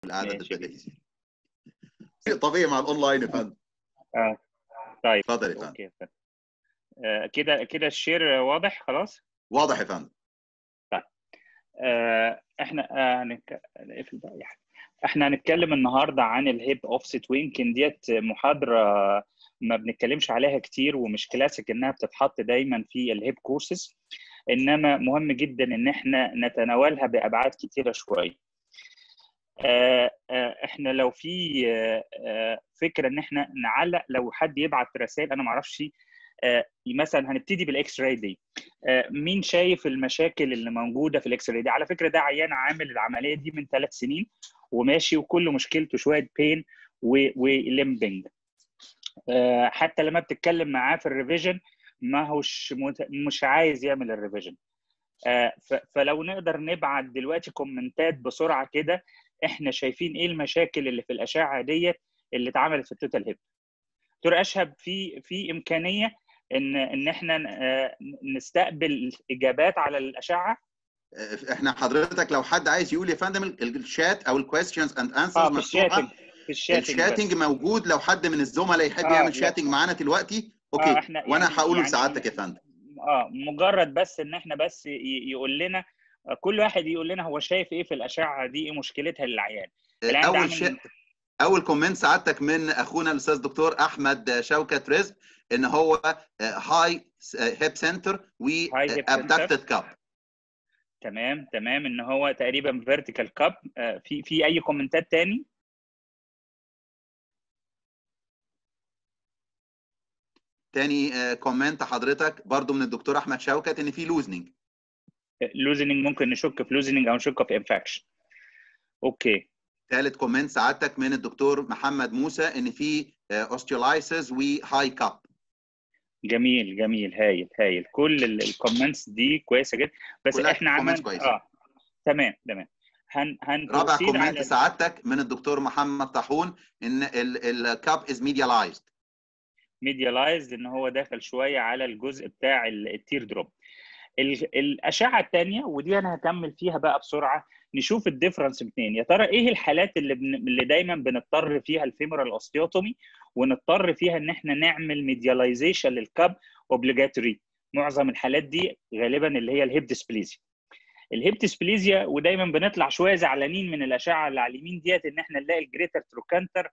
العدد ماشي. بدا يزيد شيء طبيعي مع الاونلاين يا فندم اه طيب اتفضل يا فندم اوكي فندم. آه، كده كده الشير واضح خلاص واضح يا فندم آه، احنا آه، هنك... نقفل بقى يا حاج. احنا هنتكلم النهارده عن الهيب اوفست ويمكن ديت محاضره ما بنتكلمش عليها كتير ومش كلاسيك انها بتتحط دايما في الهيب كورسز انما مهم جدا ان احنا نتناولها بابعاد كتيره شويه آه، آه، احنا لو في آه، آه، فكره ان احنا نعلق لو حد يبعت رسائل انا ما اعرفش آه، مثلا هنبتدي بالاكس راي دي آه، مين شايف المشاكل اللي موجوده في الاكس راي دي على فكره ده عيان عامل العمليه دي من ثلاث سنين وماشي وكل مشكلته شويه بين وليمبنج حتى لما بتتكلم معاه في الريفيجن ما هوش مت- مش عايز يعمل الريفيجن آه، ف- فلو نقدر نبعت دلوقتي كومنتات بسرعه كده احنا شايفين ايه المشاكل اللي في الاشعه ديت اللي اتعملت في التوتال هيب دكتور اشهب في في امكانيه ان ان احنا آه، نستقبل اجابات على الاشعه احنا حضرتك لو حد عايز يقول يا فندم ال- الشات او الكويستشنز اند اه انسرز في الشاتنج مفتوحه في الشاتنج بس. الشاتنج موجود لو حد من الزملاء يحب آه، يعمل لا. شاتنج معانا دلوقتي آه، اوكي إحنا وانا يعني- هقوله يعني- لسعادتك يا فندم اه مجرد بس ان احنا بس ي- يقول لنا آه، كل واحد يقول لنا هو شايف ايه في الاشعه دي ايه مشكلتها للعيان العيان ده اول عامل شيء اول كومنت سعادتك من اخونا الاستاذ دكتور احمد شوكت رزق ان هو هاي هيب سنتر و High hip abducted cup تمام تمام ان هو تقريبا فيرتيكال كاب في في اي كومنتات تاني تاني كومنت حضرتك برضو من الدكتور احمد شوكت ان في لوزنينج لوزننج ممكن نشك في لوزننج او نشك في انفكشن اوكي ثالث كومنت سعادتك من الدكتور محمد موسى ان في اوستيولايسيس وهاي كاب جميل جميل هايل هايل كل الكومنتس دي كويسه جدا بس كلها احنا comments عملنا كويسة. اه تمام تمام هن هن رابع proceed كومنت على- سعادتك من الدكتور محمد طاحون ان الكاب از ميديالايزد ميديالايزد ان هو داخل شويه على الجزء بتاع ال- التير دروب ال- الاشعه الثانيه ودي انا هكمل فيها بقى بسرعه نشوف الديفرنس بين يا ترى ايه الحالات اللي بن... اللي دايما بنضطر فيها الفيمورال اوستيوتومي ونضطر فيها ان احنا نعمل ميدياليزيشن للكاب اوبليجاتوري معظم الحالات دي غالبا اللي هي الهيب ديسبليزيا الهيب ديسبليزيا ودايما بنطلع شويه زعلانين من الاشعه اللي على اليمين ديت ان احنا نلاقي الجريتر تروكانتر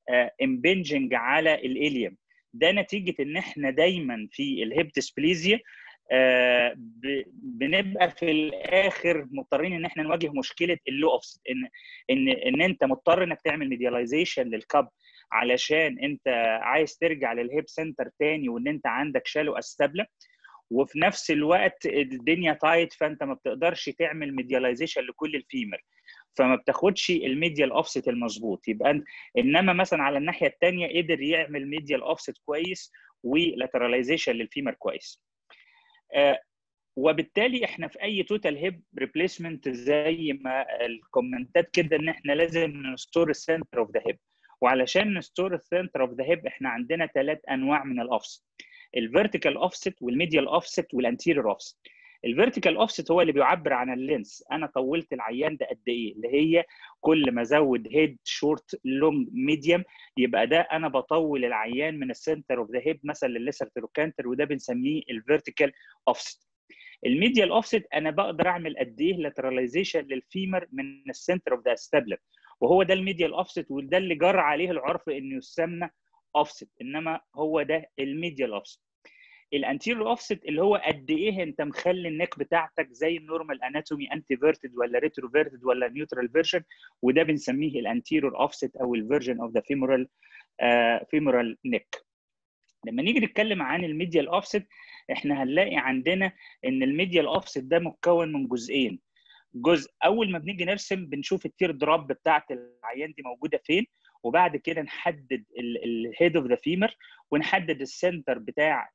امبنجنج على الاليوم ده نتيجه ان احنا دايما في الهيب ديسبليزيا آه، ب- بنبقى في الاخر مضطرين ان احنا نواجه مشكله اللو اوفست ان ان ان انت مضطر انك تعمل ميدياليزيشن للكاب علشان انت عايز ترجع للهيب سنتر تاني وان انت عندك شالو استابله وفي نفس الوقت الدنيا تايت فانت ما بتقدرش تعمل ميدياليزيشن لكل الفيمر فما بتاخدش الميديال اوفست المظبوط يبقى أنت- انما مثلا على الناحيه الثانيه قدر يعمل ميديال اوفست كويس ولاتراليزيشن للفيمر كويس آه، وبالتالي احنا في اي توتال هيب ريبليسمنت زي ما الكومنتات كده ان احنا لازم نستور السنتر اوف ذا هيب وعلشان نستور السنتر اوف ذا هيب احنا عندنا ثلاث انواع من الاوفست الفيرتيكال اوفست والميديال اوفست والانتيريور اوفست الفيرتيكال اوفست هو اللي بيعبر عن اللينس انا طولت العيان ده قد ايه اللي هي كل ما ازود هيد شورت لونج ميديوم يبقى ده انا بطول العيان من السنتر اوف ذا هيب مثلا لليسر تروكانتر وده بنسميه الفيرتيكال اوفست الميديال اوفست انا بقدر اعمل قد ايه لاتراليزيشن للفيمر من السنتر اوف ذا استابلر وهو ده الميديال اوفست وده اللي جرى عليه العرف انه يسمى اوفست انما هو ده الميديال اوفست الانتيريور اوفست اللي هو قد ايه انت مخلي النك بتاعتك زي النورمال اناتومي انتي فيرتد ولا ريتروفيرتد ولا نيوترال فيرجن وده بنسميه الانتيريور اوفست او الفيرجن اوف ذا فيمورال فيمورال نيك لما نيجي نتكلم عن الميديال اوفست احنا هنلاقي عندنا ان الميديال اوفست ده مكون من جزئين جزء اول ما بنيجي نرسم بنشوف التير دروب بتاعت العيان دي موجوده فين وبعد كده نحدد الهيد اوف ذا فيمر ونحدد السنتر بتاع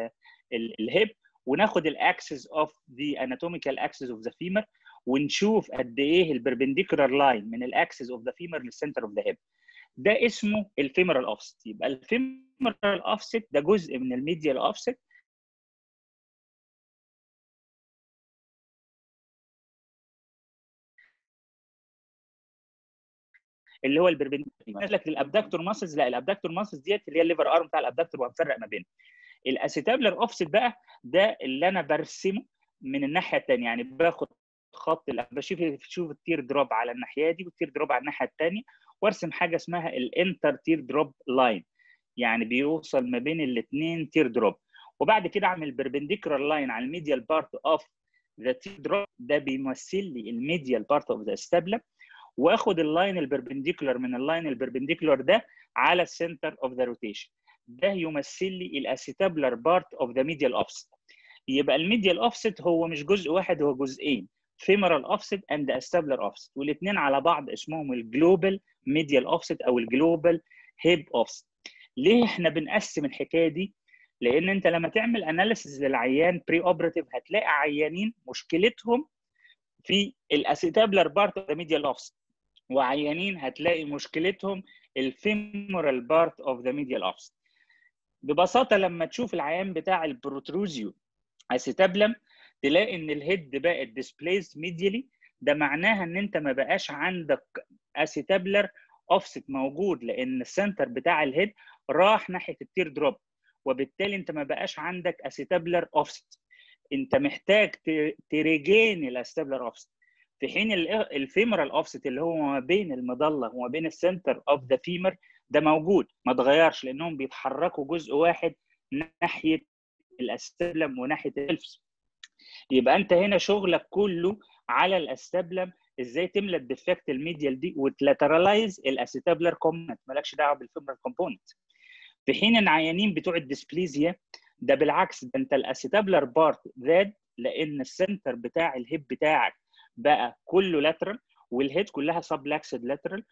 الهيب وناخد الاكسس اوف ذا اناتوميكال اكسس اوف ذا فيمر ونشوف قد ايه البربنديكولار لاين من الاكسس اوف ذا فيمر للسنتر اوف ذا هيب ده اسمه الفيمرال اوفست يبقى الفيمرال اوفست ده جزء من الميديال اوفست اللي هو البربنديكولار لك الابدكتور ماسلز لا الابدكتور ماسلز ديت اللي هي الليفر ارم بتاع الابدكتور وهنفرق ما بينهم الاسيتابلر اوفست بقى ده اللي انا برسمه من الناحيه الثانيه يعني باخد خط بشوف شوف التير دروب على الناحيه دي والتير دروب على الناحيه الثانيه وارسم حاجه اسمها الانتر تير دروب لاين يعني بيوصل ما بين الاثنين تير دروب وبعد كده اعمل بيربنديكولار لاين على الميديال بارت اوف ذا تير دروب ده بيمثل لي الميديال بارت اوف ذا استابلم واخد اللاين البربنديكولار من اللاين البربنديكولار ده على السنتر اوف ذا روتيشن ده يمثل لي الاسيتابلر بارت اوف ذا ميديال اوفست يبقى الميديال اوفست هو مش جزء واحد هو جزئين femoral offset and acetabular offset والاثنين على بعض اسمهم الجلوبال ميديال اوفست او الجلوبال هيب اوفست ليه احنا بنقسم الحكايه دي لان انت لما تعمل اناليسيس للعيان بري اوبراتيف هتلاقي عيانين مشكلتهم في الاسيتابلر بارت اوف ذا ميديال اوفست وعيانين هتلاقي مشكلتهم الفيمورال بارت اوف ذا ميديال اوفست ببساطه لما تشوف العيان بتاع البروتروزيو اسيتابلم تلاقي ان الهيد بقت ديسبليس ميديالي ده معناها ان انت ما بقاش عندك اسيتابلر اوفست موجود لان السنتر بتاع الهيد راح ناحيه التير دروب وبالتالي انت ما بقاش عندك اسيتابلر اوفست انت محتاج تريجين الاسيتابلر اوفست في حين الفيمورال اوفست اللي هو ما بين المظله وما بين السنتر اوف ذا فيمر ده موجود ما اتغيرش لانهم بيتحركوا جزء واحد ناحيه الاستبلم وناحيه الفس يبقى انت هنا شغلك كله على الاستبلم ازاي تملى الديفكت الميديال دي وتلاترالايز الاسيتابلر كومبوننت مالكش دعوه بالفيمرال كومبوننت في حين ان عيانين بتوع الديسبليزيا ده بالعكس ده انت الاسيتابلر بارت زاد لان السنتر بتاع الهيب بتاعك بقى كله لاترال والهيد كلها سبلاكسد لاترال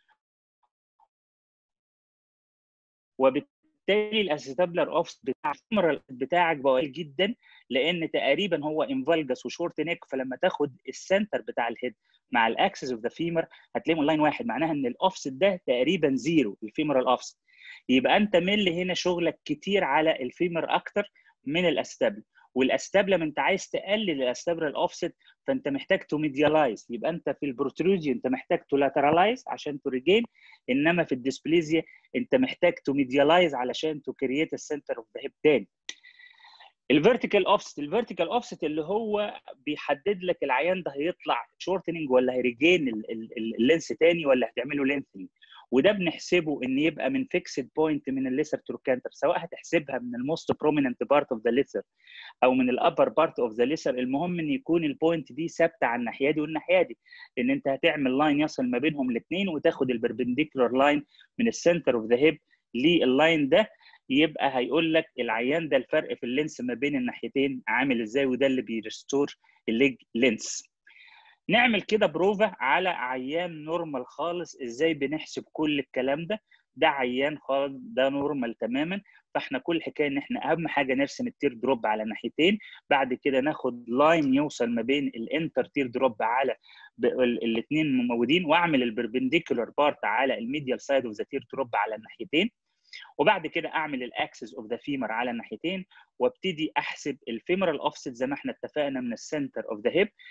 وبالتالي الاسيتابلر اوفس بتاع بتاعك بقى جدا لان تقريبا هو انفالجس وشورت نيك فلما تاخد السنتر بتاع الهيد مع الاكسس اوف ذا فيمر هتلاقيهم لاين واحد معناها ان الاوفست ده تقريبا زيرو الفيمرال اوفست يبقى انت مل هنا شغلك كتير على الفيمر اكتر من الاستابل والاستابلم انت عايز تقلل الاستابل الاوفست فانت محتاج تو ميديالايز يبقى انت في البروتروجي انت محتاج تو لاترالايز عشان تو ريجين انما في الديسبليزيا انت محتاج تو ميديالايز علشان تو كرييت السنتر اوف ذا هيب تاني الفيرتيكال اوفست الفيرتيكال اوفست اللي هو بيحدد لك العيان ده هيطلع شورتنج ولا هيريجين اللينس تاني ولا هتعمله لينثنج وده بنحسبه ان يبقى من فيكسد بوينت من الليسر تروكانتر سواء هتحسبها من الموست بروميننت بارت اوف ذا ليسر او من الابر بارت اوف ذا ليسر المهم ان يكون البوينت دي ثابته على الناحيه دي والناحيه دي لان انت هتعمل لاين يصل ما بينهم الاثنين وتاخد البربنديكولار لاين من السنتر اوف ذا هيب لللاين ده يبقى هيقول لك العيان ده الفرق في اللينس ما بين الناحيتين عامل ازاي وده اللي بيرستور الليج لينس نعمل كده بروفا على عيان نورمال خالص ازاي بنحسب كل الكلام ده ده عيان خالص ده نورمال تماما فاحنا كل الحكايه ان احنا اهم حاجه نرسم التير دروب على ناحيتين بعد كده ناخد لاين يوصل ما بين الانتر تير دروب على الاثنين موجودين واعمل البربنديكولار بارت على الميديال سايد اوف ذا تير دروب على الناحيتين وبعد كده اعمل الاكسس اوف ذا فيمر على الناحيتين وابتدي احسب الفيمرال اوفست زي ما احنا اتفقنا من السنتر اوف ذا هيب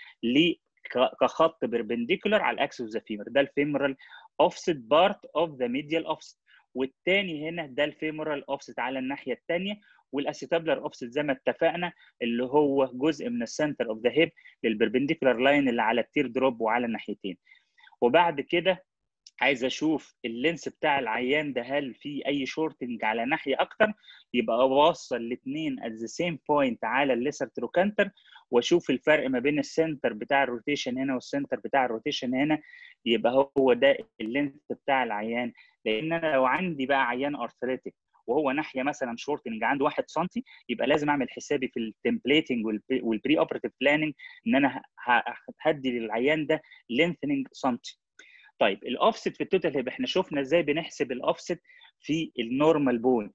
كخط بربنديكولار على الاكسس اوف ذا فيمر ده الفيمرال اوفست بارت اوف ذا ميديال اوفست والتاني هنا ده الفيمورال اوفست على الناحيه الثانيه والاسيتابلر اوفست زي ما اتفقنا اللي هو جزء من السنتر اوف ذا هيب للبربنديكولار لاين اللي على التير دروب وعلى الناحيتين وبعد كده عايز اشوف اللينس بتاع العيان ده هل في اي شورتنج على ناحيه اكتر يبقى اوصل الاثنين ات ذا سيم بوينت على الليسر تروكانتر واشوف الفرق ما بين السنتر بتاع الروتيشن هنا والسنتر بتاع الروتيشن هنا يبقى هو ده اللينس بتاع العيان لان انا لو عندي بقى عيان ارثريتك وهو ناحيه مثلا شورتنج عنده 1 سم يبقى لازم اعمل حسابي في التمبليتنج والبري اوبراتيف بلاننج ان انا هدي للعيان ده لينثنينج سنتي طيب الاوفست في التوتال هيب احنا شفنا ازاي بنحسب الاوفست في النورمال بون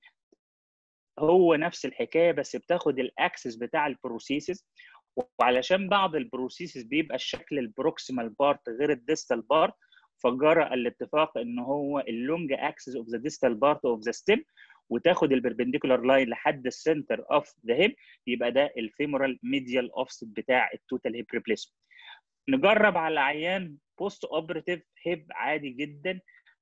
هو نفس الحكايه بس بتاخد الاكسس بتاع البروسيسز وعلشان بعض البروسيسز بيبقى الشكل البروكسيمال بارت غير الديستال بارت فجرى الاتفاق ان هو اللونج اكسس اوف ذا ديستال بارت اوف ذا ستيم وتاخد البربنديكولار لاين لحد السنتر اوف ذا هيب يبقى ده الفيمورال ميديال اوفست بتاع التوتال هيب ريبليسمنت نجرب على عيان بوست اوبراتيف هيب عادي جدا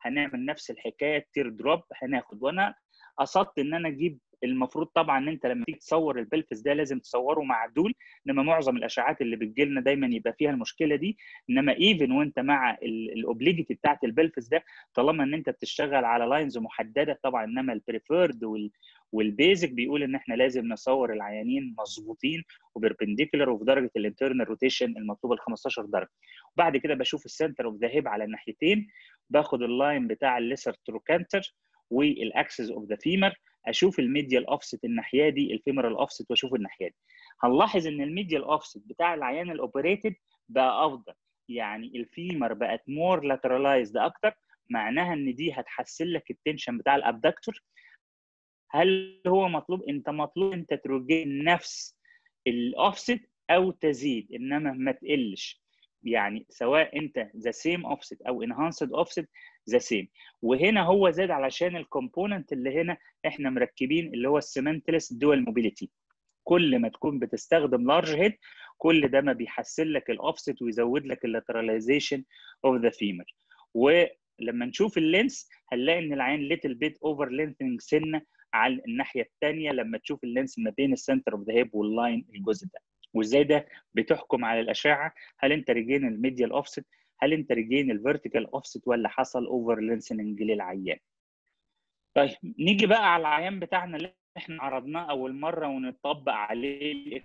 هنعمل نفس الحكايه تير دروب هناخد وانا قصدت ان انا اجيب المفروض طبعا ان انت لما تيجي تصور البلفس ده لازم تصوره معدول انما معظم الاشعاعات اللي بتجي لنا دايما يبقى فيها المشكله دي انما ايفن وانت مع الاوبليجيتي بتاعت البلفس ده طالما ان انت بتشتغل على لاينز محدده طبعا انما البريفيرد وال والبيزك بيقول ان احنا لازم نصور العيانين مظبوطين وبربنديكولار وفي درجه الانترنال روتيشن المطلوبه ال 15 درجه وبعد كده بشوف السنتر اوف ذا هيب على الناحيتين باخد اللاين بتاع الليسر تروكانتر والاكسس اوف ذا فيمر اشوف الميديال اوفست الناحيه دي الفيمرال اوفست واشوف الناحيه دي هنلاحظ ان الميديال اوفست بتاع العيان الاوبريتد بقى افضل يعني الفيمر بقت مور لاترالايزد اكتر معناها ان دي هتحسن لك التنشن بتاع الابدكتور هل هو مطلوب انت مطلوب انت تروجين نفس الاوفست او تزيد انما ما تقلش يعني سواء انت ذا سيم اوفست او انهانسد اوفست ذا سيم وهنا هو زاد علشان الكومبوننت اللي هنا احنا مركبين اللي هو السيمنتلس دول موبيليتي كل ما تكون بتستخدم لارج هيد كل ده ما بيحسن لك الاوفست ويزود لك اللاتراليزيشن اوف ذا فيمر ولما نشوف اللينس هنلاقي ان العين ليتل بيت اوفر لينثنج سنه على الناحيه الثانيه لما تشوف اللينس ما بين السنتر اوف ذا هيب واللاين الجزء ده وازاي ده بتحكم على الاشعه هل انت ريجين الميديال اوفست هل انت ريجين الفيرتيكال اوفست ولا حصل اوفر لينسنج للعيان طيب نيجي بقى على العيان بتاعنا اللي احنا عرضناه اول مره ونطبق عليه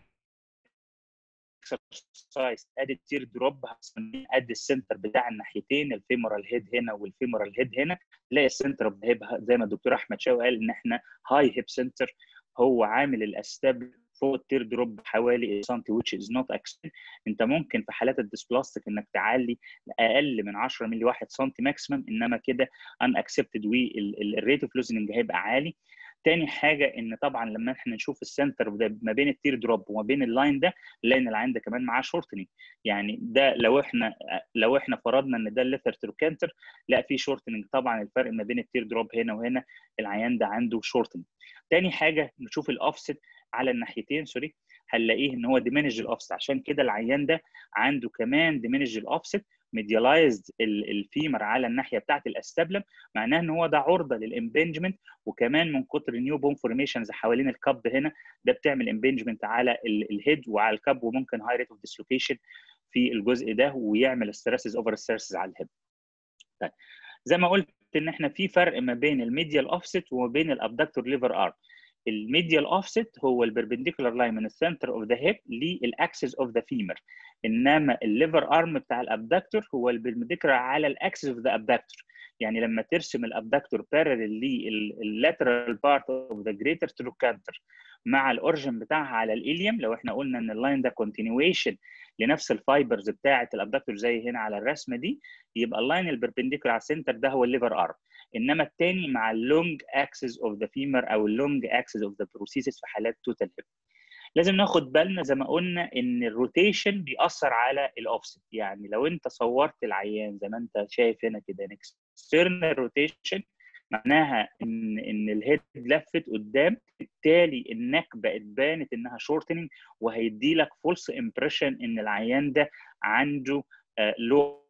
اكسرسايز ادي التير دروب ادي السنتر بتاع الناحيتين الفيمورال هيد هنا والفيمورال هيد هنا تلاقي السنتر اوف هيب زي ما الدكتور احمد شاوي قال ان احنا هاي هيب سنتر هو عامل الاستاب فوق التير دروب حوالي سم which is not accepted انت ممكن في حالات الديسبلاستيك انك تعلي اقل من 10 مللي 1 سم ماكسيمم انما كده ان اكسبتد والريت اوف لوزنج هيبقى عالي تاني حاجه ان طبعا لما احنا نشوف السنتر ده ما بين التير دروب وما بين اللاين ده نلاقي ان العين ده كمان معاه شورتنج يعني ده لو احنا لو احنا فرضنا ان ده الليثر تروكانتر لا في شورتنج طبعا الفرق ما بين التير دروب هنا وهنا العيان ده عنده شورتنج تاني حاجه نشوف الاوفست على الناحيتين سوري هنلاقيه ان هو ديمينج الاوفست عشان كده العيان ده عنده كمان ديمينج الاوفست ميديالايزد الفيمر على الناحيه بتاعت الاستابلم معناه ان هو ده عرضه للامبنجمنت وكمان من كتر نيو بون فورميشنز حوالين الكب هنا ده بتعمل امبنجمنت على الهيد وعلى الكب وممكن هاي ريت اوف ديسلوكيشن في الجزء ده ويعمل ستريسز اوفر ستريسز على الهيد طيب زي ما قلت ان احنا في فرق ما بين الميديال اوفست وما بين الابدكتور ليفر ارم الميديال اوفست هو البربنديكولار لاين من السنتر اوف ذا هيب للاكسس اوف ذا فيمر انما الليفر ارم بتاع الابدكتور هو البربنديكولار على الاكسس اوف ذا ابدكتور يعني لما ترسم الابدكتور بارلل لللاترال بارت اوف ذا جريتر تروكانتر مع الاورجن بتاعها على الاليوم لو احنا قلنا ان اللاين ده كونتينيويشن لنفس الفايبرز بتاعه الابدكتور زي هنا على الرسمه دي يبقى اللاين البربنديكولار على السنتر ده هو الليفر ارم انما الثاني مع اللونج اكسس اوف ذا فيمر او اللونج اكسس اوف ذا بروسيسس في حالات توتال هيب لازم ناخد بالنا زي ما قلنا ان الروتيشن بيأثر على الاوفست يعني لو انت صورت العيان زي ما انت شايف هنا كده اكسترنال روتيشن معناها ان ان الهيد لفت قدام بالتالي النك بقت بانت انها شورتنج وهيدي لك فولس امبريشن ان العيان ده عنده لو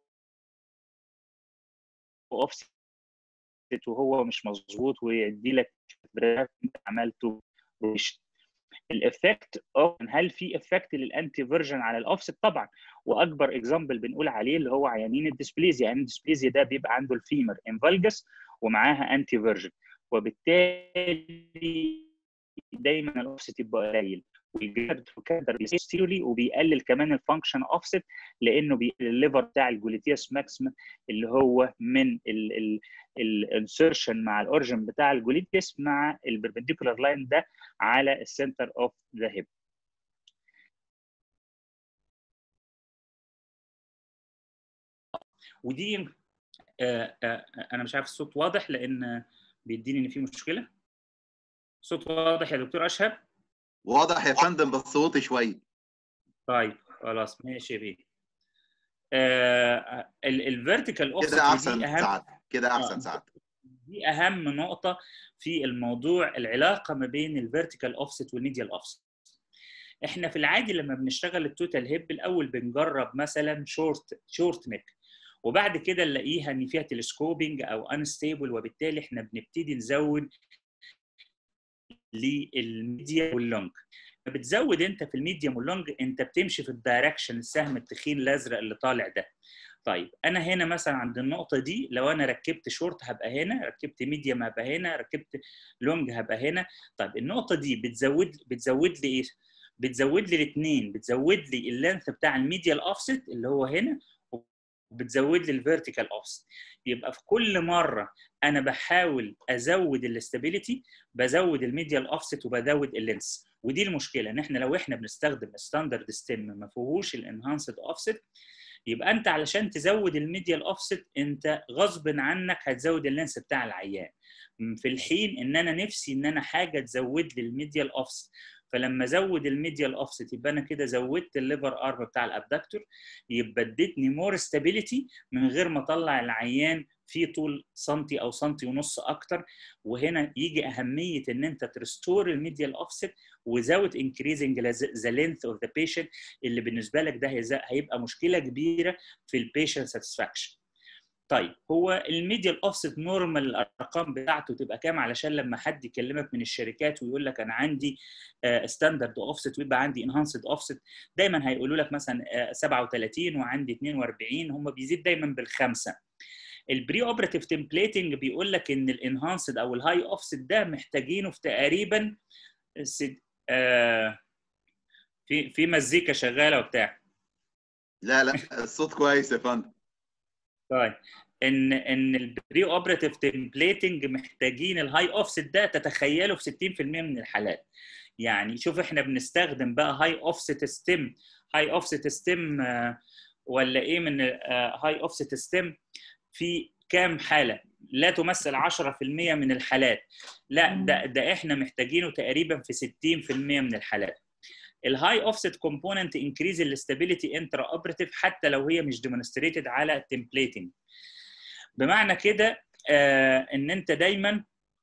اوفست وهو مش مظبوط ويدي لك انت عملته روتيشن الافكت هل في افكت للانتي فيرجن على الاوفست طبعا واكبر اكزامبل بنقول عليه اللي هو عيانين الديسبليزيا يعني الديسبليزيا ده بيبقى عنده الفيمر انفالجس ومعاها انتي فيرجن وبالتالي دايما الاوفست يبقى قليل وبيقلل كمان الفانكشن اوفست لانه بيقلل الليفر بتاع الجلوتيوس ماكسيمم اللي هو من الانسرشن مع الاورجن بتاع الجلوتيوس مع البربنديكولار لاين ده على السنتر اوف ذا هيب ودي آه آه انا مش عارف الصوت واضح لان بيديني ان في مشكله صوت واضح يا دكتور اشهب واضح يا فندم بس صوتي شويه طيب خلاص ماشي يا بيه آه الفيرتيكال اوفست كده احسن ساعات كده احسن ساعات دي اهم نقطه في الموضوع العلاقه ما بين الفيرتيكال اوفست والميديال اوفست احنا في العادي لما بنشتغل التوتال هيب الاول بنجرب مثلا شورت شورت نيك وبعد كده نلاقيها ان فيها تلسكوبينج او انستيبل وبالتالي احنا بنبتدي نزود للميديا واللونج بتزود انت في الميديوم واللونج انت بتمشي في الدايركشن السهم التخين الازرق اللي طالع ده طيب انا هنا مثلا عند النقطه دي لو انا ركبت شورت هبقى هنا ركبت ميديوم هبقى هنا ركبت لونج هبقى هنا طيب النقطه دي بتزود بتزود لي ايه بتزود لي الاثنين بتزود لي اللينث بتاع الميديال اوفست اللي هو هنا وبتزود لي الفيرتيكال اوفست يبقى في كل مره انا بحاول ازود الاستابيليتي بزود الميديال اوفست وبزود اللينس ودي المشكله ان احنا لو احنا بنستخدم ستاندرد ستيم ما فيهوش الانهانسد اوفست يبقى انت علشان تزود الميديال اوفست انت غصب عنك هتزود اللينس بتاع العيان في الحين ان انا نفسي ان انا حاجه تزود لي الميديال اوفست فلما ازود الميديال اوفست يبقى انا كده زودت الليفر ارم بتاع الابدكتور يبقى اديتني مور ستابيليتي من غير ما اطلع العيان في طول سنتي او سنتي ونص اكتر وهنا يجي اهميه ان انت ترستور الميديال اوفست without increasing the length of the patient اللي بالنسبه لك ده هيبقى مشكله كبيره في البيشنت ساتسفاكشن طيب هو الميديال اوفست نورمال الارقام بتاعته تبقى كام علشان لما حد يكلمك من الشركات ويقول لك انا عندي ستاندرد اوفست ويبقى عندي انهانسد اوفست دايما هيقولوا لك مثلا 37 وعندي 42 هم بيزيد دايما بالخمسه البري اوبراتيف تمبليتنج بيقول لك ان الانهانسد او الهاي اوفست ده محتاجينه في تقريبا آه في في مزيكا شغاله وبتاع لا لا الصوت كويس يا فندم طيب ان ان البري اوبراتيف تمبليتنج محتاجين الهاي اوفست ده تتخيله في 60% من الحالات يعني شوف احنا بنستخدم بقى هاي اوفست ستيم هاي اوفست ستيم ولا ايه من هاي اوفست ستيم في كام حاله لا تمثل 10% من الحالات لا ده ده احنا محتاجينه تقريبا في 60% من الحالات الهاي اوفست كومبوننت انكريز الاستابيليتي انترا اوبراتيف حتى لو هي مش ديمونستريتد على التمبليتنج بمعنى كده آه ان انت دايما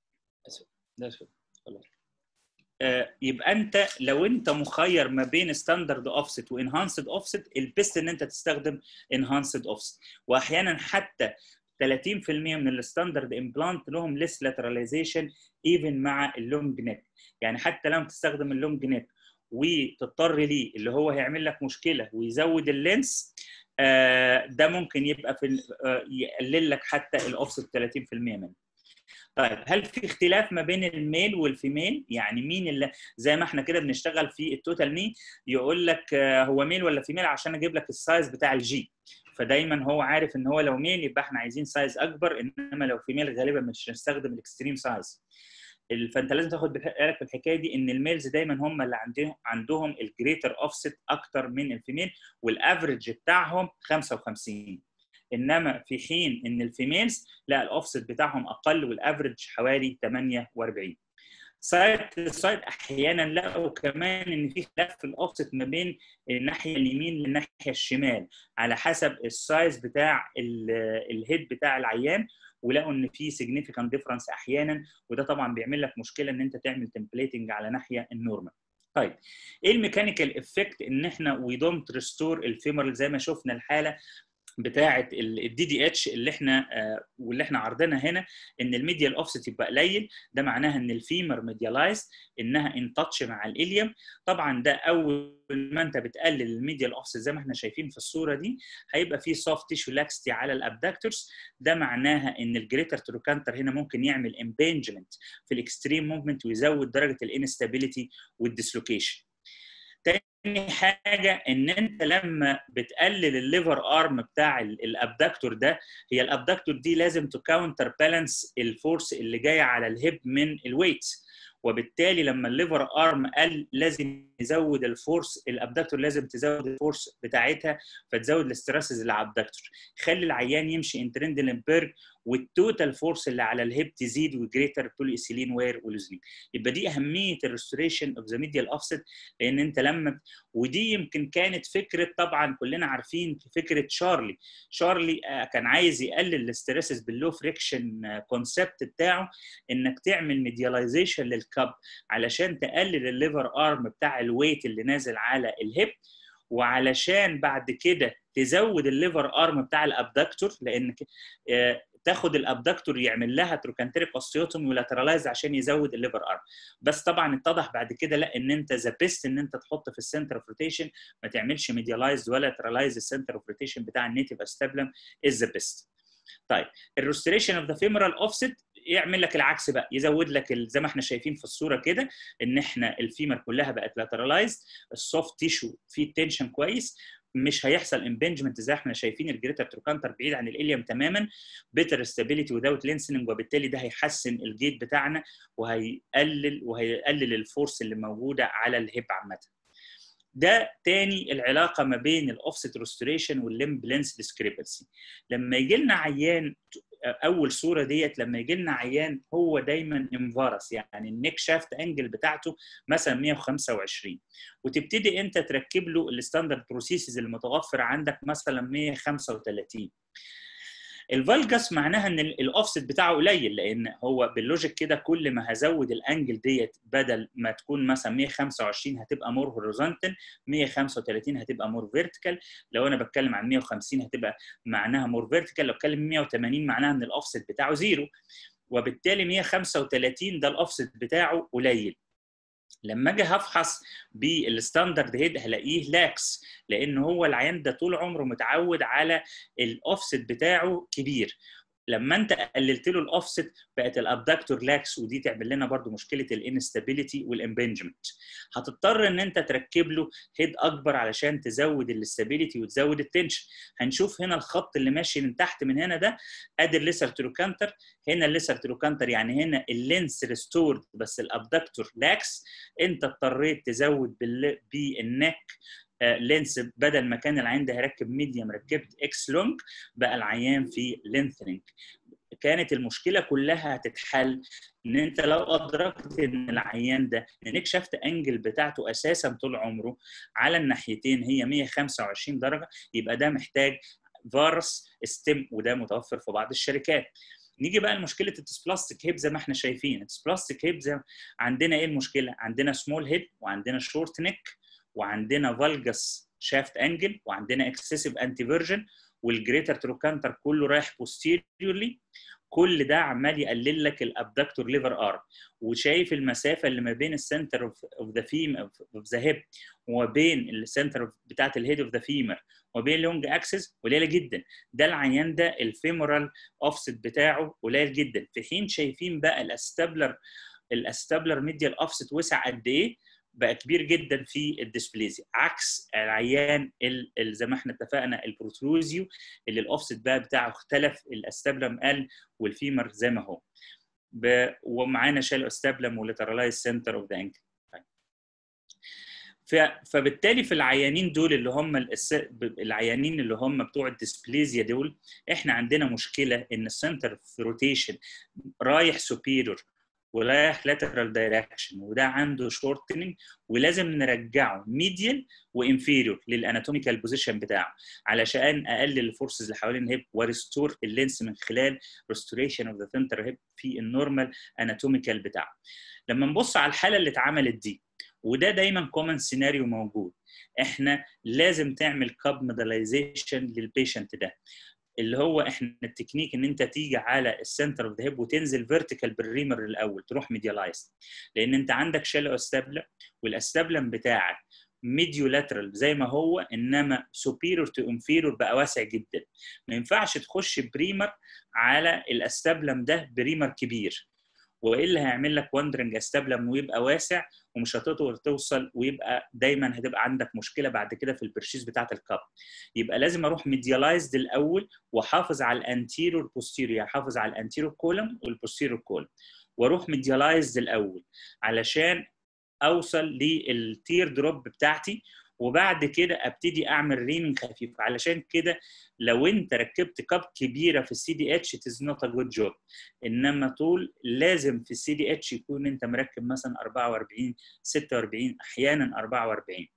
آه يبقى انت لو انت مخير ما بين ستاندرد اوفست وانهانسد اوفست البيست ان انت تستخدم انهانسد اوفست واحيانا حتى 30% من الستاندرد امبلانت لهم ليس لاتراليزيشن ايفن مع اللونج نت يعني حتى لما تستخدم اللونج نت وتضطر ليه اللي هو هيعمل لك مشكله ويزود اللينس آه ده ممكن يبقى في آه يقلل لك حتى الاوفست 30% منه طيب هل في اختلاف ما بين الميل والفيميل يعني مين اللي زي ما احنا كده بنشتغل في التوتال مين يقول لك آه هو ميل ولا فيميل عشان اجيب لك السايز بتاع الجي فدايما هو عارف ان هو لو ميل يبقى احنا عايزين سايز اكبر انما لو فيميل غالبا مش هنستخدم الاكستريم سايز فانت لازم تاخد بالك في الحكايه دي ان الميلز دايما هم اللي عندهم عندهم الجريتر اوفست اكتر من الفيميل والافرج بتاعهم 55 انما في حين ان الفيميلز لا الاوفست بتاعهم اقل والافرج حوالي 48 سايت لسايت احيانا لقوا كمان ان في خلاف في الاوفست ما بين الناحيه اليمين للناحيه الشمال على حسب السايز بتاع الهيد بتاع العيان ولقوا ان في significant difference احيانا وده طبعا بيعمل لك مشكله ان انت تعمل تمبليتنج على ناحيه النورمال طيب ايه الميكانيكال افكت ان احنا وي دونت ريستور الفيمورال زي ما شفنا الحاله بتاعه الدي دي اتش اللي احنا آه واللي احنا عرضنا هنا ان الميديال اوفست يبقى قليل ده معناها ان الفيمر ميديالايز انها ان تاتش مع الاليوم طبعا ده اول ما انت بتقلل الميديال اوفست زي ما احنا شايفين في الصوره دي هيبقى في سوفت تيشو لاكستي على الابدكتورز ده معناها ان الجريتر تروكانتر هنا ممكن يعمل امبنجمنت في الاكستريم موفمنت ويزود درجه الانستابيليتي والديسلوكيشن تاني حاجه ان انت لما بتقلل الليفر ارم بتاع الابدكتور ده هي الابدكتور دي لازم تكاونتر بالانس الفورس اللي جايه على الهيب من الويت وبالتالي لما الليفر ارم قل لازم يزود الفورس الابدكتور لازم تزود الفورس بتاعتها فتزود الاسترسز اللي على الابدكتور خلي العيان يمشي انترندلنبرج والتوتال فورس اللي على الهيب تزيد وجريتر بولي ايثيلين وير ولوزنينج يبقى دي اهميه الريستوريشن اوف ذا ميديال اوفست لان انت لما ودي يمكن كانت فكره طبعا كلنا عارفين فكره شارلي شارلي كان عايز يقلل الاسترسز باللو فريكشن كونسبت بتاعه انك تعمل ميدياليزيشن للكاب علشان تقلل الليفر ارم بتاع الويت اللي نازل على الهيب وعلشان بعد كده تزود الليفر ارم بتاع الابدكتور لان تاخد الابدكتور يعمل لها تروكانتريك اوستيوتومي ولاترالايز عشان يزود الليفر ارم بس طبعا اتضح بعد كده لا ان انت ذا بيست ان انت تحط في السنتر اوف روتيشن ما تعملش ميديالايز ولا لاترالايز السنتر اوف روتيشن بتاع النيتيف استابلم از ذا بيست طيب الريستوريشن اوف ذا فيمورال اوفست يعمل لك العكس بقى يزود لك زي ما احنا شايفين في الصوره كده ان احنا الفيمر كلها بقت لاترالايز السوفت تيشو فيه تنشن كويس مش هيحصل امبنجمنت زي احنا شايفين الجريتر تروكانتر بعيد عن الاليوم تماما بيتر ستابيليتي وذاوت لينسنج وبالتالي ده هيحسن الجيت بتاعنا وهيقلل وهيقلل الفورس اللي موجوده على الهيب عامه ده تاني العلاقه ما بين الاوفست ريستوريشن والليمب لينس ديسكريبنسي لما يجي لنا عيان اول صوره ديت لما يجي لنا عيان هو دايما انفارس يعني النيك شافت انجل بتاعته مثلا 125 وتبتدي انت تركب له الستاندرد بروسيسز المتوفر عندك مثلا 135 الفالجاس معناها ان الاوفست بتاعه قليل لان هو باللوجيك كده كل ما هزود الانجل ديت بدل ما تكون مثلا 125 هتبقى مور هوريزونتال 135 هتبقى مور فيرتيكال لو انا بتكلم عن 150 هتبقى معناها مور فيرتيكال لو بتكلم 180 معناها ان الاوفست بتاعه زيرو وبالتالي 135 ده الاوفست بتاعه قليل لما اجي هفحص بالستاندرد هيد هلاقيه لاكس لان هو العيان ده طول عمره متعود على الاوفست بتاعه كبير لما انت قللت له الاوفست بقت الابدكتور لاكس ودي تعمل لنا برضو مشكله الانستابيليتي والامبنجمنت هتضطر ان انت تركب له هيد اكبر علشان تزود الاستابيليتي وتزود التنشن هنشوف هنا الخط اللي ماشي من تحت من هنا ده ادي الليسر تروكانتر هنا الليسر تروكانتر يعني هنا اللينس ريستورد بس الابدكتور لاكس انت اضطريت تزود بالنك لينس بدل ما كان العين ده هيركب ميديم ركبت اكس لونج بقى العيان في لينثنينج كانت المشكله كلها هتتحل ان انت لو ادركت ان العيان ده النيك شافت انجل بتاعته اساسا طول عمره على الناحيتين هي 125 درجه يبقى ده محتاج فارس ستيم وده متوفر في بعض الشركات نيجي بقى لمشكله الديسبلاستيك هيب زي ما احنا شايفين الديسبلاستيك هيب زي عندنا ايه المشكله عندنا سمول هيب وعندنا شورت نيك وعندنا فالجس شافت انجل وعندنا اكسسيف انتي فيرجن والجريتر تروكانتر كله رايح بوستيريورلي كل ده عمال يقلل لك الابدكتور ليفر ارم وشايف المسافه اللي ما بين السنتر اوف ذا فيم اوف ذا هيب وبين السنتر بتاعت الهيد اوف ذا فيمر وبين اللونج اكسس قليله جدا ده العيان ده الفيمورال اوفست بتاعه قليل جدا في حين شايفين بقى الاستابلر الاستابلر ميديال اوفست وسع قد ايه بقى كبير جدا في الديسبليزيا عكس العيان زي ما احنا اتفقنا البروتروزيو اللي الاوفست بقى بتاعه اختلف الاستابلم قل والفيمر زي ما هو ب... ومعانا شال استابلم وليترالايز سنتر اوف ذا انكل ف... فبالتالي في العيانين دول اللي هم الس... العيانين اللي هم بتوع الديسبليزيا دول احنا عندنا مشكله ان السنتر في روتيشن رايح سوبيريور ورايح لاترال دايركشن وده عنده شورتنج ولازم نرجعه ميديال وانفيريور للاناتوميكال بوزيشن بتاعه علشان اقلل الفورسز اللي حوالين الهيب وريستور اللينس من خلال ريستوريشن اوف ذا سنتر هيب في النورمال اناتوميكال بتاعه لما نبص على الحاله اللي اتعملت دي وده دايما كومن سيناريو موجود احنا لازم تعمل كاب ميداليزيشن للبيشنت ده اللي هو احنا التكنيك ان انت تيجي على السنتر اوف ذا هيب وتنزل فيرتيكال بالريمر الاول تروح ميديالايز لان انت عندك شالو استابلم والاستابلم بتاعك ميديو لاترال زي ما هو انما سوبيريور تو انفيريور بقى واسع جدا ما ينفعش تخش بريمر على الاستابلم ده بريمر كبير والا هيعمل لك واندرنج استابلم ويبقى واسع ومش هتقدر توصل ويبقى دايما هتبقى عندك مشكله بعد كده في البرشيز بتاعه الكاب يبقى لازم اروح ميديالايزد الاول واحافظ على الانتيريور بوستيريور احافظ على الانتيريور كولم والبوستيريور كولم واروح ميديالايزد الاول علشان اوصل للتير دروب بتاعتي وبعد كده ابتدي اعمل ريمنج خفيف علشان كده لو انت ركبت كاب كبيره في السي دي اتش اتز نوت ا جود جوب انما طول لازم في السي دي اتش يكون انت مركب مثلا 44 46 احيانا 44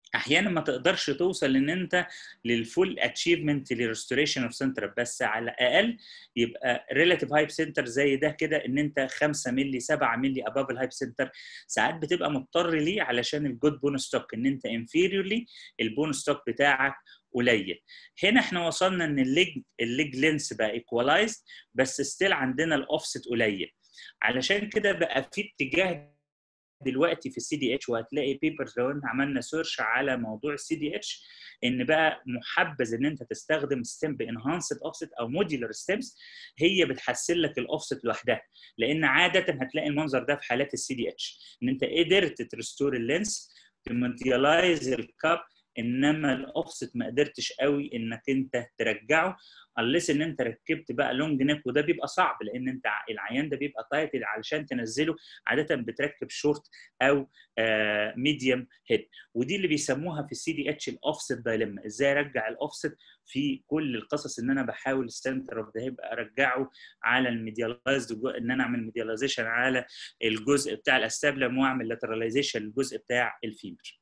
احيانا ما تقدرش توصل ان انت للفول اتشيفمنت للريستوريشن اوف سنتر بس على الاقل يبقى ريلاتيف هايب سنتر زي ده كده ان انت 5 مللي 7 مللي اباف الهايب سنتر ساعات بتبقى مضطر ليه علشان الجود بون ستوك ان انت انفيريورلي البون ستوك بتاعك قليل هنا احنا وصلنا ان الليج الليج لينس بقى ايكوالايزد بس ستيل عندنا الاوفست قليل علشان كده بقى في اتجاه دلوقتي في السي دي اتش وهتلاقي بيبرز لو انت عملنا سيرش على موضوع السي دي اتش ان بقى محبذ ان انت تستخدم ستيم بانهانسد اوفست او موديولار ستيمز هي بتحسن لك الاوفست لوحدها لان عاده هتلاقي المنظر ده في حالات السي دي اتش ان انت قدرت تريستور اللينس تمونتيلايز الكاب انما الاوفست ما قدرتش قوي انك انت ترجعه unless ان انت ركبت بقى لونج نيك وده بيبقى صعب لان انت العيان ده بيبقى تايت علشان تنزله عاده بتركب شورت او ميديوم هيد ودي اللي بيسموها في السي دي اتش الاوفست دايلما ازاي ارجع الاوفست في كل القصص ان انا بحاول السنتر اوف ذا هيب ارجعه على الميديالايزد ان انا اعمل ميدياليزيشن على الجزء بتاع الاستابلم واعمل لاتراليزيشن للجزء بتاع الفيمر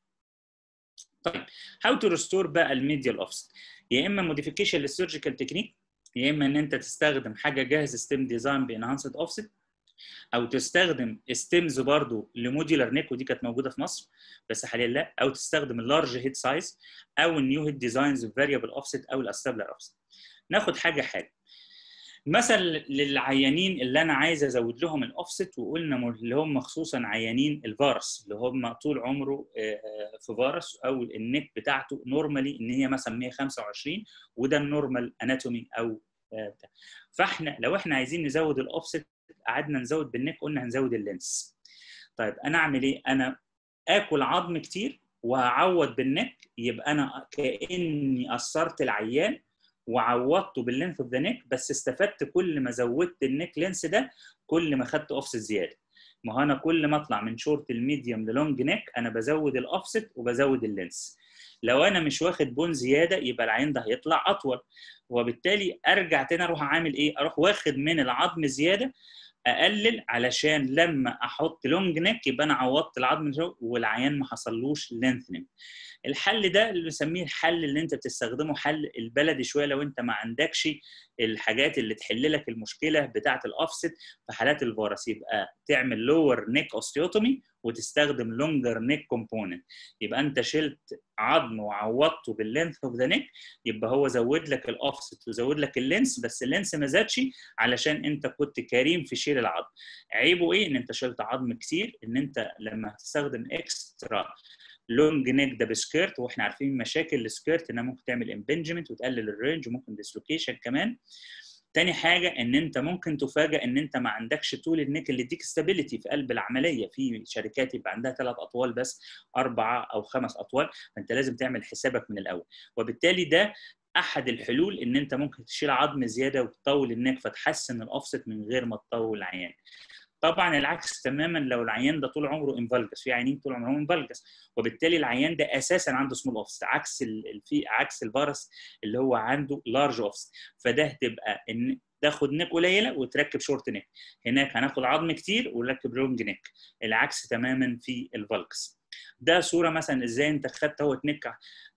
طيب هاو تو ريستور بقى الميديال اوفست يا اما موديفيكيشن للسيرجيكال تكنيك يا اما ان انت تستخدم حاجه جاهزه ستيم ديزاين بانهانسد اوفست او تستخدم ستيمز برضو لموديولار نيك ودي كانت موجوده في مصر بس حاليا لا او تستخدم اللارج هيد سايز او النيو هيد ديزاينز فاريبل اوفست او الاستابلر اوفست ناخد حاجه حاجه مثلا للعيانين اللي انا عايز ازود لهم الاوفست وقلنا اللي هم خصوصا عيانين الفارس اللي هم طول عمره في فارس او النك بتاعته نورمالي ان هي مثلا 125 وده النورمال اناتومي او بتاع. فاحنا لو احنا عايزين نزود الاوفست قعدنا نزود بالنك قلنا هنزود اللينس طيب انا اعمل ايه انا اكل عظم كتير وهعوض بالنك يبقى انا كاني اثرت العيان وعوضته باللينث اوف ذا نيك بس استفدت كل ما زودت النيك لينس ده كل ما خدت اوفست زياده ما هو انا كل ما اطلع من شورت الميديوم للونج نيك انا بزود الاوفست وبزود اللينس لو انا مش واخد بون زياده يبقى العين ده هيطلع اطول وبالتالي ارجع تاني اروح عامل ايه اروح واخد من العظم زياده اقلل علشان لما احط لونج نيك يبقى انا عوضت العظم والعيان ما حصلوش لينثنينج الحل ده اللي بنسميه الحل اللي انت بتستخدمه حل البلدي شويه لو انت ما عندكش الحاجات اللي تحل لك المشكله بتاعه الاوفست في حالات الفيروس يبقى تعمل لور نيك اوستيوتومي وتستخدم لونجر نيك كومبوننت يبقى انت شلت عظم وعوضته باللينث اوف ذا نيك يبقى هو زود لك الاوفست وزود لك اللينس بس اللينس ما زادش علشان انت كنت كريم في شيل العظم عيبه ايه ان انت شلت عظم كتير ان انت لما هتستخدم اكسترا لونج نيك ده بسكيرت واحنا عارفين مشاكل السكيرت انها ممكن تعمل امبنجمنت وتقلل الرينج وممكن ديسلوكيشن كمان تاني حاجه ان انت ممكن تفاجئ ان انت ما عندكش طول النيك اللي يديك ستابيليتي في قلب العمليه في شركات يبقى عندها ثلاث اطوال بس اربعه او خمس اطوال فانت لازم تعمل حسابك من الاول وبالتالي ده احد الحلول ان انت ممكن تشيل عظم زياده وتطول النيك فتحسن الاوفست من غير ما تطول العيان طبعا العكس تماما لو العيان ده طول عمره انفالجس في عيانين طول عمرهم انفالجس وبالتالي العيان ده اساسا عنده سمول اوفست عكس في عكس الفيروس اللي هو عنده لارج اوفست فده هتبقى ان تاخد نيك قليله وتركب شورت نيك هناك هناخد عظم كتير ونركب لونج نيك العكس تماما في الفالكس ده صوره مثلا ازاي انت خدت اهوت نيك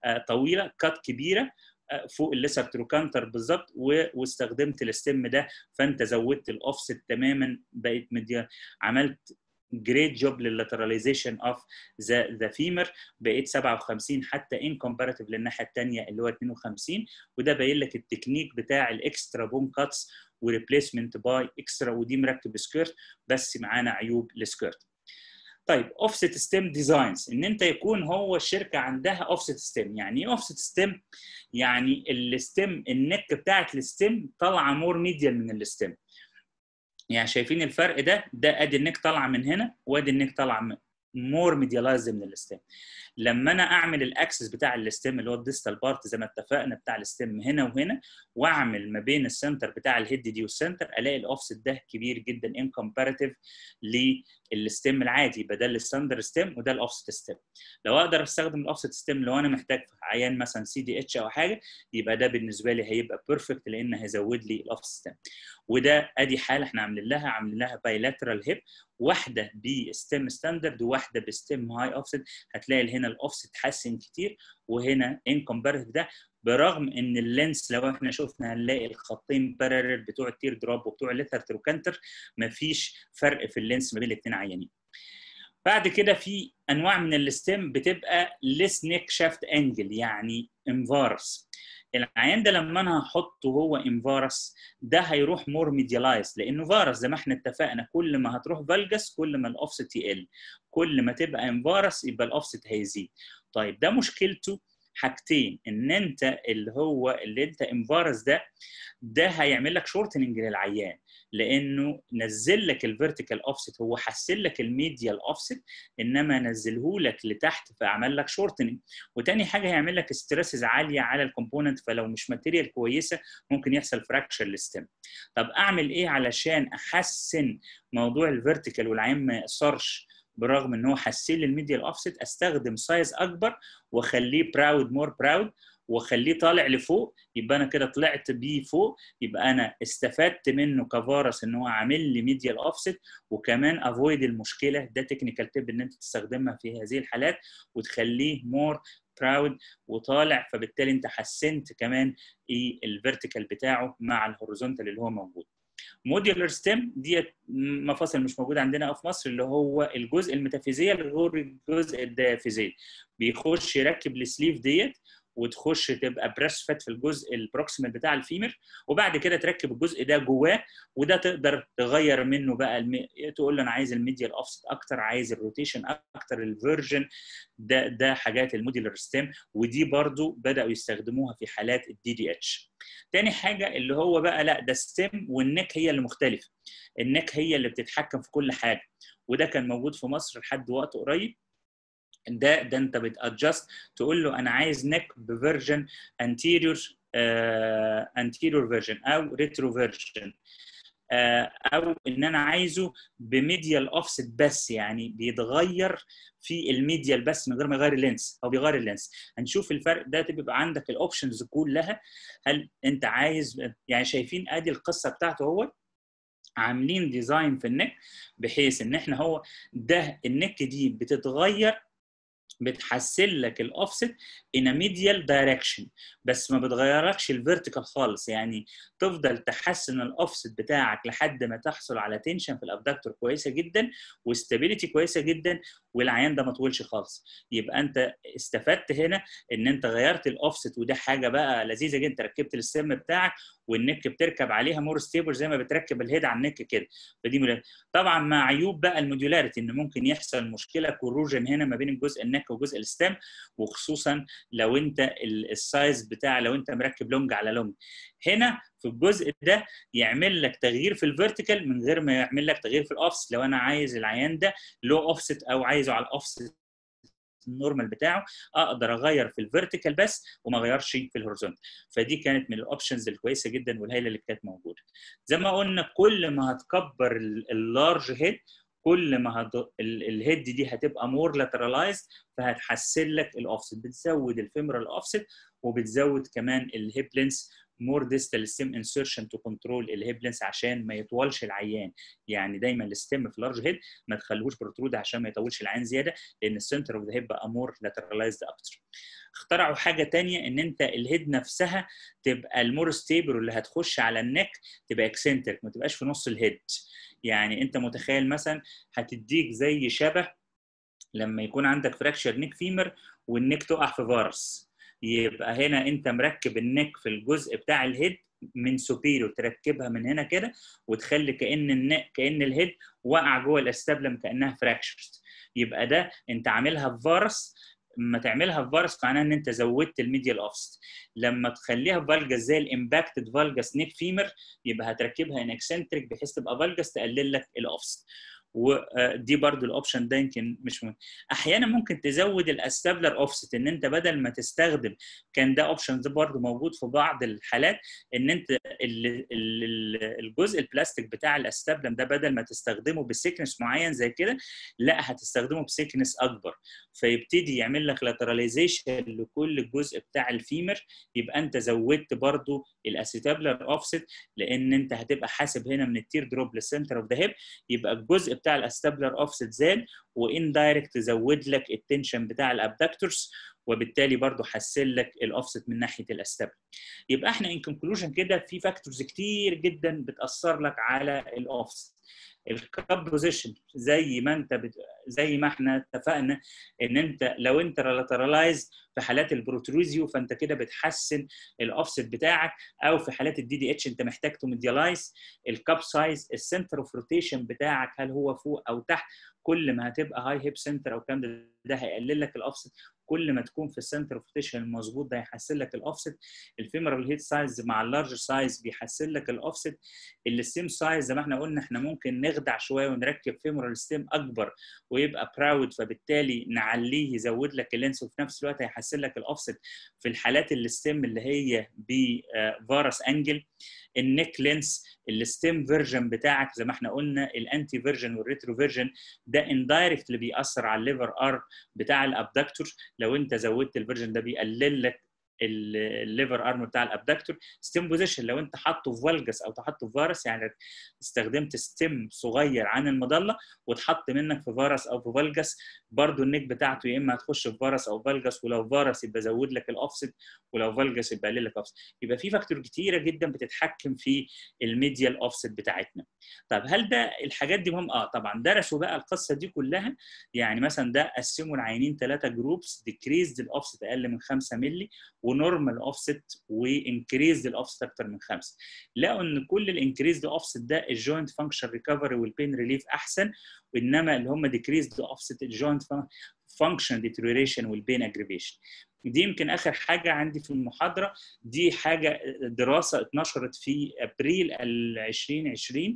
طويله كات كبيره فوق الليسر تروكانتر بالظبط واستخدمت الستيم ده فانت زودت الاوفست تماما بقيت مديا عملت جريت جوب لللاتراليزيشن اوف ذا ذا فيمر بقيت 57 حتى ان كومباراتيف للناحيه الثانيه اللي هو 52 وده باين لك التكنيك بتاع الاكسترا بون كاتس وريبليسمنت باي اكسترا ودي مركب سكيرت بس معانا عيوب السكيرت طيب اوفست ستيم ديزاينز ان انت يكون هو الشركه عندها اوفست ستيم يعني ايه اوفست ستيم يعني الستيم النك بتاعت الستيم طالعه مور ميديال من الستيم يعني شايفين الفرق ده ده ادي النك طالعه من هنا وادي النك طالعه مور ميديالايز من الستيم لما انا اعمل الاكسس بتاع الستيم اللي هو الديستال بارت زي ما اتفقنا بتاع الستيم هنا وهنا واعمل ما بين السنتر بتاع الهيد دي والسنتر الاقي الاوفست ده كبير جدا ان كومباريتيف للستيم العادي يبقى ده الستاندر ستيم وده الاوفست ستيم لو اقدر استخدم الاوفست ستيم لو انا محتاج في عيان مثلا سي دي اتش او حاجه يبقى ده بالنسبه لي هيبقى بيرفكت لان هيزود لي الاوفست ستيم وده ادي حاله احنا عاملين لها عاملين لها بايلاترال هيب واحده بستيم ستاندرد وواحده واحده بستيم هاي اوفست هتلاقي هنا الاوفست اتحسن كتير وهنا ان كومباريتيف ده برغم ان اللينس لو احنا شفنا هنلاقي الخطين بارلل بتوع التير دروب وبتوع الليتر تروكانتر مفيش فرق في اللينس ما بين الاثنين عيانين بعد كده في انواع من الستيم بتبقى ليس نيك شافت انجل يعني انفارس العيان ده لما انا هحطه هو انفارس ده هيروح مور ميديالايز لانه فارس زي ما احنا اتفقنا كل ما هتروح فالجس كل ما الاوفست يقل كل ما تبقى انفارس يبقى الاوفست هيزيد طيب ده مشكلته حاجتين ان انت اللي هو اللي انت انفارس ده ده هيعمل لك شورتنج للعيان لانه نزل لك الفيرتيكال اوفست هو حسن لك الميديال اوفست انما نزله لك لتحت فعمل لك شورتنج وتاني حاجه هيعمل لك ستريسز عاليه على الكومبوننت فلو مش ماتيريال كويسه ممكن يحصل فراكشر للستم طب اعمل ايه علشان احسن موضوع الفيرتيكال والعين ما يقصرش برغم ان هو حسن لي الميديال اوفست استخدم سايز اكبر واخليه براود مور براود واخليه طالع لفوق يبقى انا كده طلعت بيه فوق يبقى انا استفدت منه كفارس ان هو عامل لي ميديال اوفست وكمان افويد المشكله ده تكنيكال تيب ان انت تستخدمها في هذه الحالات وتخليه مور براود وطالع فبالتالي انت حسنت كمان ايه الفيرتيكال بتاعه مع الهوريزونتال اللي هو موجود موديولر ستيم ديت مفاصل مش موجوده عندنا في مصر اللي هو الجزء الميتافيزيال غير الجزء الديافيزيال بيخش يركب السليف ديت وتخش تبقى بريس فات في الجزء البروكسيمال بتاع الفيمر وبعد كده تركب الجزء ده جواه وده تقدر تغير منه بقى الم... تقول له انا عايز الميديال اوفست اكتر عايز الروتيشن اكتر الفيرجن ده ده حاجات الموديولر ستيم ودي برضو بداوا يستخدموها في حالات الدي دي اتش تاني حاجه اللي هو بقى لا ده ستيم والنك هي اللي مختلفه النك هي اللي بتتحكم في كل حاجه وده كان موجود في مصر لحد وقت قريب ده ده انت بتادجست تقول له انا عايز نك بفيرجن انتيريور انتيريور فيرجن او ريترو فيرجن او ان انا عايزه بميديال اوفست بس يعني بيتغير في الميديال بس من غير ما يغير اللينس او بيغير اللينس هنشوف الفرق ده تبقى عندك الاوبشنز كلها هل انت عايز يعني شايفين ادي القصه بتاعته هو عاملين ديزاين في النك بحيث ان احنا هو ده النك دي بتتغير بتحسن لك الاوفست ان ميديال دايركشن بس ما بتغيركش الفيرتيكال خالص يعني تفضل تحسن الاوفست بتاعك لحد ما تحصل على تنشن في الابدكتور كويسه جدا واستابيليتي كويسه جدا والعيان ده ما طولش خالص يبقى انت استفدت هنا ان انت غيرت الاوفست وده حاجه بقى لذيذه جدا انت ركبت السم بتاعك والنك بتركب عليها مور ستيبل زي ما بتركب الهيد على النك كده فدي مل... طبعا مع عيوب بقى الموديولاريتي ان ممكن يحصل مشكله كوروجن هنا ما بين الجزء النك وجزء الستام وخصوصا لو انت السايز بتاع لو انت مركب لونج على لونج هنا في الجزء ده يعمل لك تغيير في الفيرتيكال من غير ما يعمل لك تغيير في الاوفست لو انا عايز العيان ده لو اوفست او عايزه على الاوفست النورمال بتاعه اقدر اغير في الفيرتيكال بس وما اغيرش في الهوريزونتال فدي كانت من الاوبشنز الكويسه جدا والهائله اللي كانت موجوده زي ما قلنا كل ما هتكبر اللارج هيد كل ما هد... الهيد دي هتبقى مور لاترالايزد فهتحسن لك الاوفست بتزود الفيمرال اوفست وبتزود كمان الهيب لينس مور ديستال ستيم انسرشن تو كنترول الهيب لينس عشان ما يطولش العيان يعني دايما الستيم في لارج هيد ما تخلوش بروترود عشان ما يطولش العيان زياده لان السنتر اوف ذا هيب بقى مور لاترالايزد اكتر اخترعوا حاجه تانية ان انت الهيد نفسها تبقى المور ستيبل اللي هتخش على النك تبقى اكسنتريك ما تبقاش في نص الهيد يعني انت متخيل مثلا هتديك زي شبه لما يكون عندك فراكشر نيك فيمر والنك تقع في فارس يبقى هنا انت مركب النك في الجزء بتاع الهيد من سوبيريور تركبها من هنا كده وتخلي كان النك كان الهيد وقع جوه الاستابلم كانها فراكشرد يبقى ده انت عاملها في فارس لما تعملها في فارس معناها ان انت زودت الميديال اوفست لما تخليها في فالجاس زي الامباكتد فالجاس نيك فيمر يبقى هتركبها ان اكسنتريك بحيث تبقى فالجاس تقلل لك الاوفست ودي برضو الاوبشن ده يمكن مش مهم. احيانا ممكن تزود الاستابلر اوفست ان انت بدل ما تستخدم كان ده اوبشن ده برضو موجود في بعض الحالات ان انت الجزء البلاستيك بتاع الاستابلم ده بدل ما تستخدمه بسيكنس معين زي كده لا هتستخدمه بسيكنس اكبر فيبتدي يعمل لك لاتراليزيشن لكل الجزء بتاع الفيمر يبقى انت زودت برضو الاسيتابلر اوفست لان انت هتبقى حاسب هنا من التير دروب للسنتر اوف ذا هيب يبقى الجزء بتاع الاستابلر اوفست زاد واندايركت تزود لك التنشن بتاع الابدكتورز وبالتالي برضه حسن لك الاوفست من ناحيه الاستابل يبقى احنا ان كونكلوجن كده في فاكتورز كتير جدا بتاثر لك على الاوفست الكاب بوزيشن زي ما انت بت... زي ما احنا اتفقنا ان انت لو انت لاترالايز في حالات البروتروزيو فانت كده بتحسن الاوفست بتاعك او في حالات الدي دي اتش انت محتاج تميديالايز الكاب سايز السنتر اوف روتيشن بتاعك هل هو فوق او تحت كل ما هتبقى هاي هيب سنتر او الكلام ده ده هيقلل لك الاوفست كل ما تكون في السنتر اوف روتيشن المظبوط ده هيحسن لك الاوفست الفيمرال هيد سايز مع اللارج سايز بيحسن لك الاوفست الستيم سايز زي ما احنا قلنا احنا ممكن نخدع شويه ونركب فيمرال ستيم اكبر ويبقى براود فبالتالي نعليه يزود لك اللينس وفي نفس الوقت هيحسن لك الاوفست في الحالات الستيم اللي هي بفارس انجل النيك لينس الستيم فيرجن بتاعك زي ما احنا قلنا الانتي فيرجن والريترو فيرجن ده اندايركت اللي بيأثر على الليفر ار بتاع الابدكتور لو انت زودت الفيرجن ده بيقلل لك الليفر ارم بتاع الابدكتور ستيم بوزيشن لو انت حاطه في فالجس او تحطه في فارس يعني استخدمت ستيم صغير عن المظله وتحط منك في فارس او في فالجس برضو النيك بتاعته يا اما هتخش في فارس او فالجس ولو فارس يبقى زود لك الاوفست ولو فالجس يبقى قلل لك اوفست يبقى في فاكتور كتيره جدا بتتحكم في الميديال اوفست بتاعتنا طب هل ده الحاجات دي مهم اه طبعا درسوا بقى القصه دي كلها يعني مثلا ده قسموا العينين ثلاثه جروبس ديكريزد الاوفست اقل من 5 مللي ونورمال اوفست وانكريزد الاوفست اكتر من خمسه لقوا ان كل الانكريزد اوفست ده الجوينت فانكشن ريكفري والبين ريليف احسن وانما اللي هم ديكريزد اوفست الجوينت فانكشن ديتريوريشن والبين اجريفيشن دي يمكن اخر حاجه عندي في المحاضره دي حاجه دراسه اتنشرت في ابريل 2020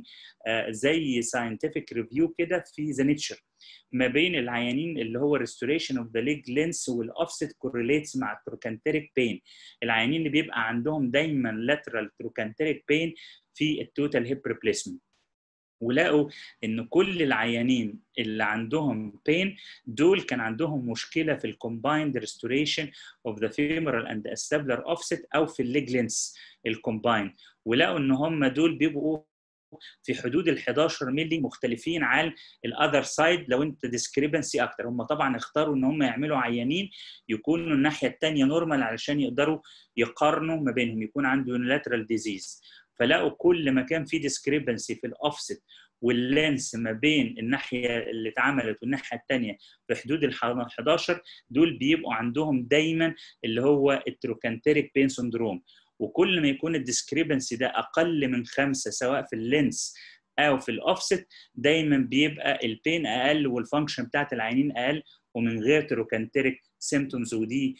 زي ساينتفك ريفيو كده في ذا نيتشر ما بين العيانين اللي هو restoration of the leg length والاوفست correlates مع التروكانتريك بين العيانين اللي بيبقى عندهم دايما lateral تروكانتريك بين في التوتال هيب ريبليسمنت ولقوا ان كل العيانين اللي عندهم بين دول كان عندهم مشكله في الكومبايند ريستوريشن اوف ذا فيمورال اند استابلر اوفست او في الليج لينس الكومبايند ولقوا ان هم دول بيبقوا في حدود ال 11 مللي مختلفين عن الاذر سايد لو انت ديسكريبنسي اكتر هم طبعا اختاروا ان هم يعملوا عيانين يكونوا الناحيه الثانيه نورمال علشان يقدروا يقارنوا ما بينهم يكون عنده يونيلاترال ديزيز فلقوا كل ما كان في ديسكريبنسي في الاوفست واللينس ما بين الناحيه اللي اتعملت والناحيه الثانيه في حدود ال 11 دول بيبقوا عندهم دايما اللي هو التروكانتريك بين سندروم وكل ما يكون الديسكريبنسي ده اقل من خمسه سواء في اللينس او في الاوفست دايما بيبقى البين اقل والفانكشن بتاعت العينين اقل ومن غير تروكانتريك سيمتومز ودي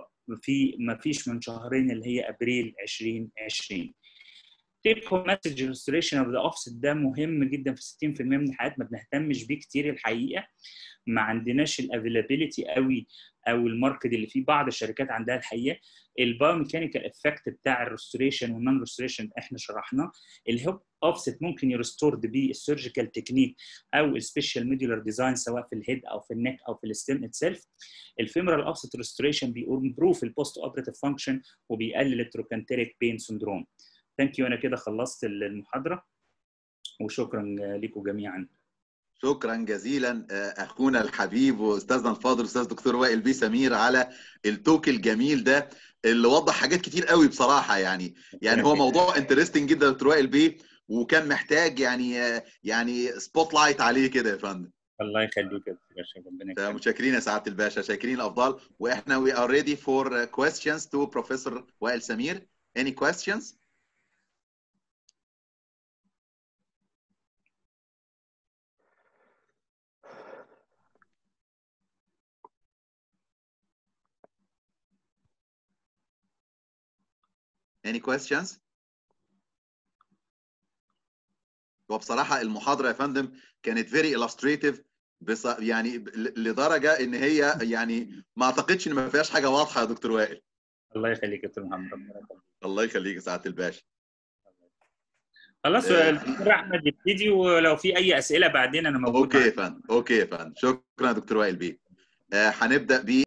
في ما فيش من شهرين اللي هي ابريل 2020 تيك هوم مسج ريستوريشن اوف ذا اوفست ده مهم جدا في 60% من الحالات ما بنهتمش بيه كتير الحقيقه ما عندناش الافيلابيلتي قوي او الماركت اللي فيه بعض الشركات عندها الحقيقه البايوميكانيكال افكت بتاع الريستوريشن والنون ريستوريشن احنا شرحناه الهوب اوفست ممكن يرستورد بالسيرجيكال تكنيك او السبيشال ميدولار ديزاين سواء في الهيد او في النك او في الستيم اتسيلف الفيمرال اوفست ريستوريشن بيمبروف البوست اوبريتيف فانكشن وبيقلل التروكانتريك بين سندروم ثانك يو انا كده خلصت المحاضره وشكرا لكم جميعا شكرا جزيلا اخونا الحبيب واستاذنا الفاضل استاذ دكتور وائل بيه سمير على التوك الجميل ده اللي وضح حاجات كتير قوي بصراحه يعني يعني هو موضوع انترستنج جدا دكتور وائل بيه وكان محتاج يعني يعني سبوت لايت عليه كده يا فندم الله يخليك يا باشا ربنا يخليك متشكرين يا سعاده الباشا شاكرين الافضل واحنا we are ready for questions to Professor وائل سمير any questions Any questions? هو بصراحة المحاضرة يا فندم كانت very illustrative بص يعني لدرجة إن هي يعني ما أعتقدش إن ما فيهاش حاجة واضحة يا دكتور وائل. الله يخليك يا دكتور محمد الله يخليك يا سعادة الباشا. خلاص الدكتور أحمد يبتدي ولو في أي أسئلة بعدين أنا موجود أوكي يا فندم أوكي يا فندم شكرا يا دكتور وائل بيه. هنبدأ ب